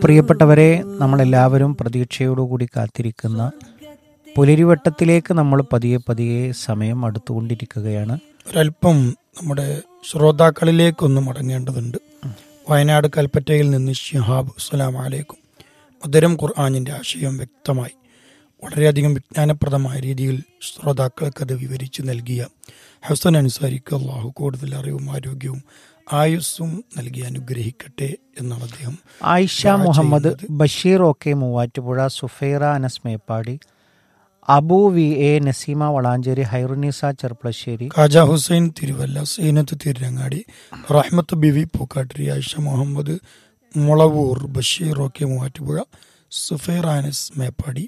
പ്രിയപ്പെട്ടവരെ നമ്മളെല്ലാവരും പ്രതീക്ഷയോടുകൂടി കാത്തിരിക്കുന്ന പുലരിവട്ടത്തിലേക്ക് നമ്മൾ പതിയെ പതിയെ സമയം അടുത്തുകൊണ്ടിരിക്കുകയാണ് ഒരല്പം നമ്മുടെ ശ്രോതാക്കളിലേക്കൊന്ന് മടങ്ങേണ്ടതുണ്ട് വയനാട് കൽപ്പറ്റയിൽ നിന്ന് ഷിഹാബ് അസ്സലാം അലൈക്കും മധുരം ഖുർആാനിൻ്റെ ആശയം വ്യക്തമായി വളരെയധികം വിജ്ഞാനപ്രദമായ രീതിയിൽ ശ്രോതാക്കൾക്ക് അത് വിവരിച്ചു നൽകിയ ഹസൻ അൻസാരിക്ക് അള്ളാഹു കൂടുതൽ അറിവും ആരോഗ്യവും ആയുസ്സും നൽകി അനുഗ്രഹിക്കട്ടെ എന്നാണ് അദ്ദേഹം ആയിഷ ദുആ മുഹമ്മദ് ചെയ്യുന്നത്. Basheer O K Muvattupuzha Sufaira Anas Meppadi Abu V A Naseema Valanchery Hairunnisa Cherpulassery Khaja Hussain Thiruvalla Seenath Tirurangadi Rahmath Beevi Pookkattiri Ayisha Muhammad Mulavoor Basheer O K Muvattupuzha Sufair Anas Meppadi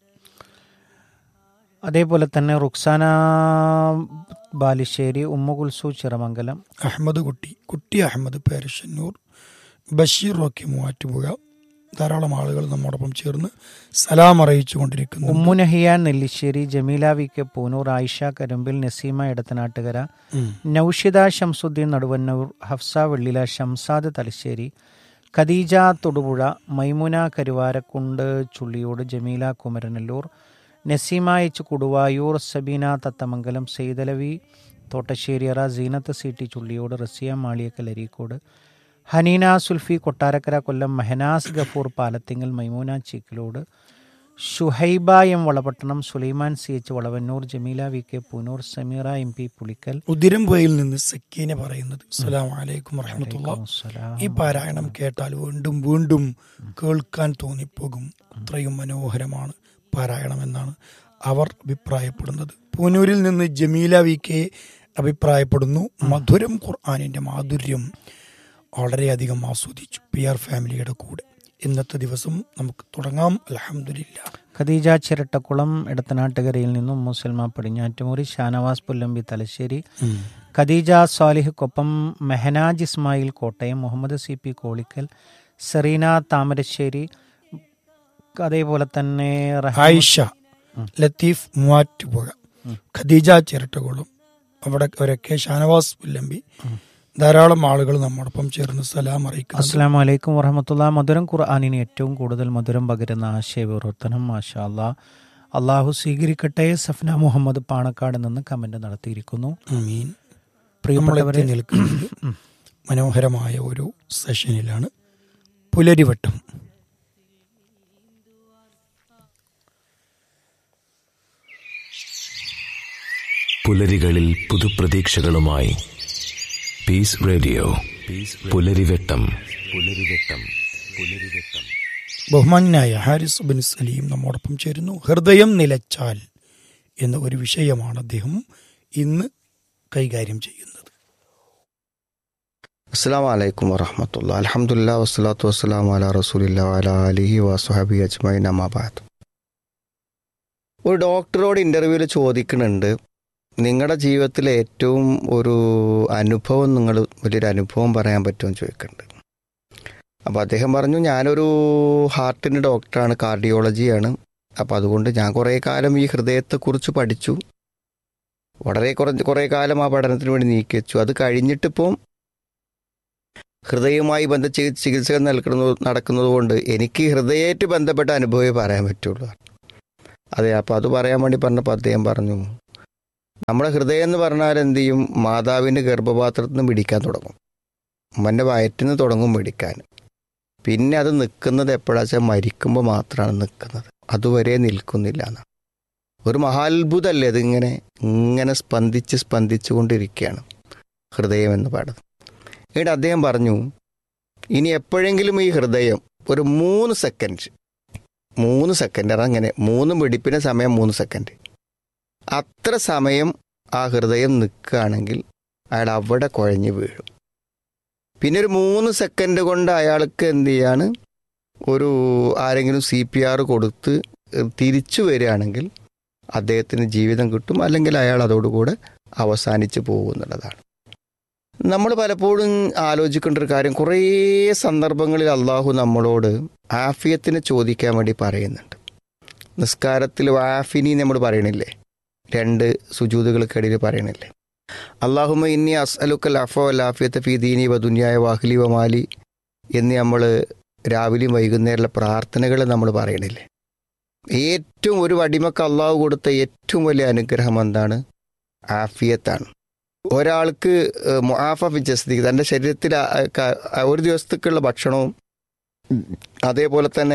അതേപോലെ തന്നെ റുക്സാന ബാലുശ്ശേരി ഉമ്മ കുൽസു ചിറമംഗലം അഹമ്മദ് കുട്ടി കുട്ടി അഹമ്മദ് പേരശന്നൂർ ബഷീർ ഒ കെ മൂവാറ്റുപുഴ ധാരാളം ആളുകൾ നമ്മോടൊപ്പം ചേർന്ന് സലാം അറിയിച്ചു കൊണ്ടിരിക്കുന്നു ഉമ്മുനഹിയാൻ നെല്ലിശ്ശേരി ജമീല വി കെ പൂനൂർ ആയിഷ കരുമ്പിൽ നസീമ എടത്തനാട്ടുകര ഉം. Noushida Shamsudheen Naduvannur Hafsa Vellila Shamsad Thalassery Khadeeja Thodupuzha Maimuna Karuvarakundu Chulliyode Jameela Kumaranellur Naseema H Kuduvayur Sabeena Thathamangalam Saidalavi Thottasseriyara Seenath C T Chulliyode Raziya Maliyakkal Areekode Haneena Sulfi Kottarakkara Kollam Mehnas Gafoor Palathingal Maimoona Cheekkilode Shuhaiba M Valapattanam Sulaiman C H Valavannur Jameela V K Poonoor Sameera M P Pulikkal ഉദിരംപുഴയിൽ നിന്ന് സക്കീന പറയുന്നത് സലാം അലൈക്കും വറഹമത്തുള്ള സലാം. ഈ പാരായണം കേട്ടാൽ വീണ്ടും വീണ്ടും കേൾക്കാൻ തോന്നിപ്പോകും അത്രയും മനോഹരമാണ് പാരായണം എന്നാണ് അവർ അഭിപ്രായപ്പെടുന്നത് പൂനൂരിൽ നിന്ന് ജമീല വി കെ അഭിപ്രായപ്പെടുന്നു മധുരം ഖുർആാനിന്റെ മാധുര്യം വളരെയധികം ആസ്വദിച്ചു പി ആർ ഫാമിലിയുടെ കൂടെ ഇന്നത്തെ ദിവസം നമുക്ക് തുടങ്ങാം അലഹമില്ല ഖദീജ ചിരട്ടക്കുളം എടത്തനാട്ടുകരയിൽ നിന്നും മുസൽമ പടിഞ്ഞാറ്റുമുറി ഷാനവാസ് പുല്ലമ്പി തലശ്ശേരി ഖദീജ സ്വാലിഹ്ക്കൊപ്പം മെഹനാജ് ഇസ്മായിൽ കോട്ടയം മുഹമ്മദ് സി പി കോളിക്കൽ സെറീന താമരശ്ശേരി അതേപോലെ തന്നെ റഹ്മ- ആയിഷ ലത്തീഫ് മൂവാറ്റുപുഴ ഖദീജ ചിരട്ടകുളം അവിടെ അവരൊക്കെ ഷാനവാസ് പുല്ലമ്പി ധാരാളം ആളുകൾ നമ്മോടൊപ്പം ചേർന്ന് സലാം അറിയിക്കുന്നു അസ്സാം വലൈക്കും വറഹമത്തുള്ള മധുരം ഖുർആാനിന് ഏറ്റവും കൂടുതൽ മധുരം പകരുന്ന ആശയവിവർത്തനം മാഷാ അല്ലാ അള്ളാഹു സ്വീകരിക്കട്ടെ സഫ്ന മുഹമ്മദ് പാണക്കാട് നിന്ന് കമന്റ് നടത്തിയിരിക്കുന്നു ആമീൻ പ്രിയപ്പെട്ടവരെ നമ്മളെത്തി നിൽക്കുന്നത് മനോഹരമായ ഒരു സെഷനിലാണ് പുലരിവട്ടം പുലരികളിൽ പുതുപ്രതീക്ഷകളുമായി പീസ് റേഡിയോ പുലരിവെട്ടം പുലരിവെട്ടം പുലരിവെട്ടം ബഹുമാനായ ഹാരിസ് ബിൻ സലീം നമ്മോടൊപ്പം ചേരുന്നു ഹൃദയം നിലച്ചാൽ എന്ന ഒരു വിഷയമാണ് അദ്ദേഹം ഇന്ന് കൈകാര്യം ചെയ്യുന്നത് അസ്സാം വലൈക്കും വറഹമത്തുള്ള അലഹമുല്ല വസ്സലാത്തു വസ്സലാം അല റസൂലില്ല അല അലിഹി വസുഹബി അജ്മൈൻ അമാബാദ് ഒരു ഡോക്ടറോട് ഇൻ്റർവ്യൂവിൽ ചോദിക്കുന്നുണ്ട് നിങ്ങളുടെ ജീവിതത്തിലെ ഏറ്റവും ഒരു അനുഭവം നിങ്ങൾ വലിയൊരു അനുഭവം പറയാൻ പറ്റുമെന്ന് ചോദിക്കുന്നുണ്ട് അപ്പോൾ അദ്ദേഹം പറഞ്ഞു ഞാനൊരു ഹാർട്ടിൻ്റെ ഡോക്ടറാണ് കാർഡിയോളജിയാണ് അപ്പോൾ അതുകൊണ്ട് ഞാൻ കുറേ കാലം ഈ ഹൃദയത്തെക്കുറിച്ച് പഠിച്ചു വളരെ കുറച്ച് കുറേ കാലം ആ പഠനത്തിന് വേണ്ടി നീക്കി വെച്ചു അത് കഴിഞ്ഞിട്ടിപ്പം ഹൃദയവുമായി ബന്ധ ചികി- ചികിത്സകൾ നൽകുന്നത് നടക്കുന്നത് കൊണ്ട് എനിക്ക് ഹൃദയമായിട്ട് ബന്ധപ്പെട്ട അനുഭവമേ പറയാൻ പറ്റുള്ളൂ അതെ അപ്പോൾ അത് പറയാൻ വേണ്ടി പറഞ്ഞപ്പോൾ അദ്ദേഹം പറഞ്ഞു നമ്മുടെ ഹൃദയം എന്ന് പറഞ്ഞാൽ എന്ത് ചെയ്യും മാതാവിൻ്റെ ഗർഭപാത്രത്തിൽ നിന്ന് പിടിക്കാൻ തുടങ്ങും ഉമ്മൻ്റെ വയറ്റിൽ നിന്ന് തുടങ്ങും പിടിക്കാൻ പിന്നെ അത് നിൽക്കുന്നത് എപ്പോഴാ വെച്ചാൽ മരിക്കുമ്പോൾ മാത്രമാണ് നിൽക്കുന്നത് അതുവരെ നിൽക്കുന്നില്ല എന്നാണ് ഒരു മഹാത്ഭുതമല്ലേ അതിങ്ങനെ ഇങ്ങനെ സ്പന്ദിച്ച് സ്പന്ദിച്ചു കൊണ്ടിരിക്കുകയാണ് ഹൃദയം എന്ന് പാടുന്നത് എന്നിട്ട് അദ്ദേഹം പറഞ്ഞു ഇനി എപ്പോഴെങ്കിലും ഈ ഹൃദയം ഒരു മൂന്ന് സെക്കൻഡ് മൂന്ന് സെക്കൻഡ് അങ്ങനെ മൂന്ന് വെടിപ്പിന് സമയം മൂന്ന് സെക്കൻഡ് അത്ര സമയം ആ ഹൃദയം നിൽക്കുകയാണെങ്കിൽ അയാൾ അവിടെ കുഴഞ്ഞു വീഴും പിന്നെ ഒരു മൂന്ന് സെക്കൻഡ് കൊണ്ട് അയാൾക്ക് എന്ത് ചെയ്യാണ് ഒരു ആരെങ്കിലും സി പി ആർ കൊടുത്ത് തിരിച്ചു വരികയാണെങ്കിൽ അദ്ദേഹത്തിന് ജീവിതം കിട്ടും അല്ലെങ്കിൽ അയാൾ അതോടുകൂടെ അവസാനിച്ച് പോകുന്നുള്ളതാണ് നമ്മൾ പലപ്പോഴും ആലോചിക്കേണ്ട ഒരു കാര്യം കുറേ സന്ദർഭങ്ങളിൽ അള്ളാഹു നമ്മളോട് ആഫിയത്തിന് ചോദിക്കാൻ വേണ്ടി പറയുന്നുണ്ട് നിസ്കാരത്തിൽ ആഫിനി നമ്മൾ പറയണില്ലേ രണ്ട് സുജൂതുകൾക്കിടയിൽ പറയണില്ലേ അള്ളാഹുമ ഇന്നി അസ്അലുക്കൽ അഫോ ലാഫിയത്ത് ഫി ദീനി വ ദുനിയായ വാഹ്ലി വ മാലി എന്ന് നമ്മൾ രാവിലെയും വൈകുന്നേരമുള്ള പ്രാർത്ഥനകൾ നമ്മൾ പറയണില്ലേ ഏറ്റവും ഒരു അടിമക്ക് അള്ളാഹു കൊടുത്ത ഏറ്റവും വലിയ അനുഗ്രഹം എന്താണ് ആഫിയത്താണ് ഒരാൾക്ക് മുആഫ ഫിജസ്തി തൻ്റെ ശരീരത്തിൽ ആ- ക- ഒരു ദിവസത്തേക്കുള്ള ഭക്ഷണവും ഉം, അതേപോലെ തന്നെ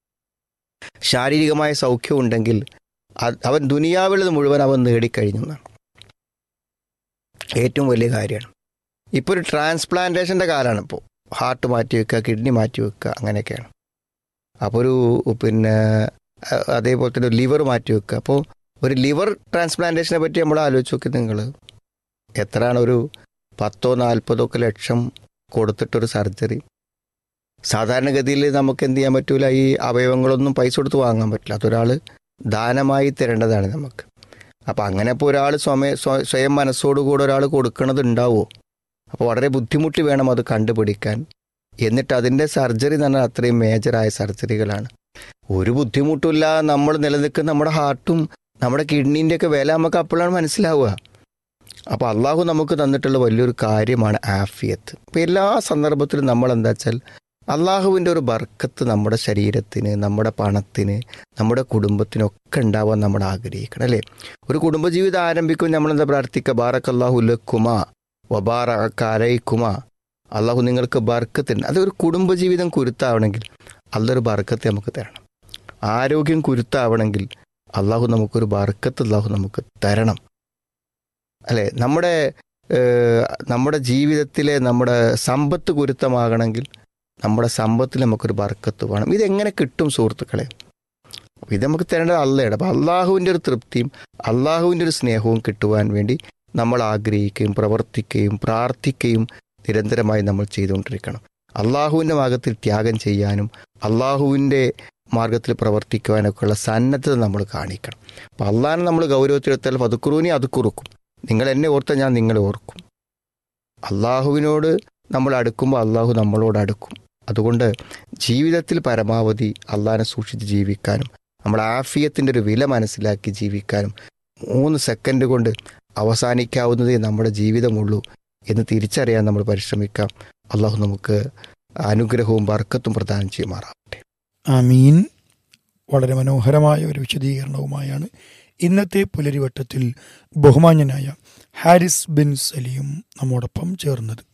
ശാരീരികമായ സൗഖ്യം ഉണ്ടെങ്കിൽ അത് അവൻ ദുനിയാവിലത് മുഴുവൻ അവൻ നേടിക്കഴിഞ്ഞു എന്നാണ് ഏറ്റവും വലിയ കാര്യമാണ് ഇപ്പോൾ ഒരു ട്രാൻസ്പ്ലാന്റേഷൻ്റെ കാലമാണ് ഇപ്പോൾ ഹാർട്ട് മാറ്റി വെക്കുക കിഡ്നി മാറ്റി വെക്കുക അങ്ങനെയൊക്കെയാണ് അപ്പോൾ ഒരു പിന്നെ അഹ് അതേപോലെ തന്നെ ലിവർ മാറ്റി വെക്കുക അപ്പോൾ ഒരു ലിവർ ട്രാൻസ്പ്ലാന്റേഷനെ പറ്റി നമ്മൾ ആലോചിച്ച് നോക്കി നിങ്ങൾ എത്രയാണ് ഒരു പത്തോ നാൽപ്പതോ ഒക്കെ ലക്ഷം കൊടുത്തിട്ടൊരു സർജറി സാധാരണഗതിയിൽ നമുക്ക് എന്ത് ചെയ്യാൻ പറ്റൂല ഈ അവയവങ്ങളൊന്നും പൈസ കൊടുത്ത് വാങ്ങാൻ പറ്റില്ല അതൊരാൾ ദാനമായി തരേണ്ടതാണ് നമുക്ക് അപ്പം അങ്ങനെ ഇപ്പോൾ ഒരാൾ സ്വമേ സ്വ- സ്വയം മനസ്സോടുകൂടെ ഒരാൾ കൊടുക്കണത് ഉണ്ടാവുമോ അപ്പോൾ വളരെ ബുദ്ധിമുട്ടി വേണം അത് കണ്ടുപിടിക്കാൻ എന്നിട്ട് അതിൻ്റെ സർജറി എന്ന് പറഞ്ഞാൽ അത്രയും മേജറായ സർജറികളാണ് ഒരു ബുദ്ധിമുട്ടില്ല നമ്മൾ നിലനിൽക്കുന്ന നമ്മുടെ ഹാർട്ടും നമ്മുടെ കിഡ്നീൻ്റെ ഒക്കെ വില നമുക്ക് അപ്പോഴാണ് മനസ്സിലാവുക അപ്പോൾ അള്ളാഹു നമുക്ക് തന്നിട്ടുള്ള വലിയൊരു കാര്യമാണ് ആഫിയത്ത് അപ്പോൾ എല്ലാ സന്ദർഭത്തിലും നമ്മൾ എന്താ വെച്ചാൽ അള്ളാഹുവിൻ്റെ ഒരു ബർക്കത്ത് നമ്മുടെ ശരീരത്തിന് നമ്മുടെ പണത്തിന് നമ്മുടെ കുടുംബത്തിനൊക്കെ ഉണ്ടാവാൻ നമ്മൾ ആഗ്രഹിക്കണം അല്ലേ ഒരു കുടുംബജീവിതം ആരംഭിക്കും നമ്മൾ എന്താ പ്രാർത്ഥിക്കുക ബാറക് അള്ളാഹു ലക്കുമ വബാറക്കലൈക്കുമ അള്ളാഹു നിങ്ങൾക്ക് ബർക്കത്തുണ്ട് അതൊരു കുടുംബജീവിതം കുരുത്താവണമെങ്കിൽ അള്ളൊരു ബർക്കത്ത് നമുക്ക് തരണം ആരോഗ്യം കുരുത്താവണമെങ്കിൽ അള്ളാഹു നമുക്കൊരു ബർക്കത്ത് അള്ളാഹു നമുക്ക് തരണം അല്ലേ നമ്മുടെ ഏഹ്, നമ്മുടെ ജീവിതത്തിലെ നമ്മുടെ സമ്പത്ത് കുരുത്തമാകണമെങ്കിൽ നമ്മുടെ സമ്പത്തിൽ നമുക്കൊരു ബർക്കത്ത് വേണം ഇതെങ്ങനെ കിട്ടും സുഹൃത്തുക്കളെ അപ്പോൾ ഇത് നമുക്ക് തരേണ്ടത് അള്ളയാണ് അപ്പോൾ അള്ളാഹുവിൻ്റെ ഒരു തൃപ്തിയും അള്ളാഹുവിൻ്റെ ഒരു സ്നേഹവും കിട്ടുവാൻ വേണ്ടി നമ്മൾ ആഗ്രഹിക്കുകയും പ്രവർത്തിക്കുകയും പ്രാർത്ഥിക്കുകയും നിരന്തരമായി നമ്മൾ ചെയ്തുകൊണ്ടിരിക്കണം അള്ളാഹുവിൻ്റെ മാർഗത്തിൽ ത്യാഗം ചെയ്യാനും അള്ളാഹുവിൻ്റെ മാർഗത്തിൽ പ്രവർത്തിക്കുവാനൊക്കെയുള്ള സന്നദ്ധത നമ്മൾ കാണിക്കണം അപ്പോൾ അള്ളാഹിനെ നമ്മൾ ഗൗരവത്തിലെടുത്താൽ പതുക്കുറൂനി അത് കുറുക്കും നിങ്ങൾ എന്നെ ഓർത്താൽ ഞാൻ നിങ്ങളെ ഓർക്കും അള്ളാഹുവിനോട് നമ്മൾ അടുക്കുമ്പോൾ അള്ളാഹു നമ്മളോട് അടുക്കും അതുകൊണ്ട് ജീവിതത്തിൽ പരമാവധി അള്ളാഹിനെ സൂക്ഷിച്ച് ജീവിക്കാനും നമ്മുടെ ആഫിയത്തിൻ്റെ ഒരു വില മനസ്സിലാക്കി ജീവിക്കാനും മൂന്ന് സെക്കൻഡ് കൊണ്ട് അവസാനിക്കാവുന്നതേ നമ്മുടെ ജീവിതമുള്ളൂ എന്ന് തിരിച്ചറിയാൻ നമ്മൾ പരിശ്രമിക്കാം അള്ളാഹു നമുക്ക് അനുഗ്രഹവും ബർക്കത്തും പ്രദാനം ചെയ്യുമാറാവട്ടെ ആമീൻ വളരെ മനോഹരമായ ഒരു വിശദീകരണവുമായാണ് ഇന്നത്തെ പുലരിവട്ടത്തിൽ ബഹുമാന്യനായ ഹാരിസ് ബിൻ സലീം നമ്മോടൊപ്പം ചേർന്നത്